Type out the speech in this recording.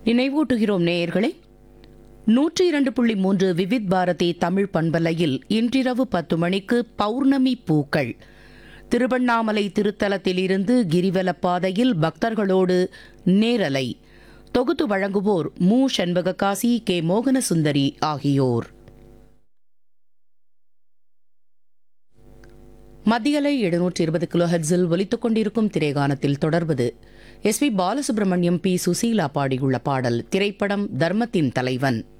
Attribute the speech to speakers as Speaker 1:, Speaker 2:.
Speaker 1: நினைவூட்டுகிறோம் நேயர்களே நூற்றி இரண்டு புள்ளி மூன்று விவித் பாரதி தமிழ் பண்பலையில் இன்றிரவு பத்து மணிக்கு பௌர்ணமி பூக்கள் திருவண்ணாமலை திருத்தலத்திலிருந்து கிரிவலப் பாதையில் பக்தர்களோடு நேரலை தொகுத்து வழங்குவோர் மு சண்பககாசி கே மோகனசுந்தரி ஆகியோர் மத்தியலை எழுநூற்றி இருபது கிலோ ஹெட்ஸில் ஒலித்துக் கொண்டிருக்கும் திரைகானத்தில் தொடர்வது S P Balasubramaniam P Susheela பாடியுள்ள பாடல் திரைப்படம் தர்மத்தின் தலைவன்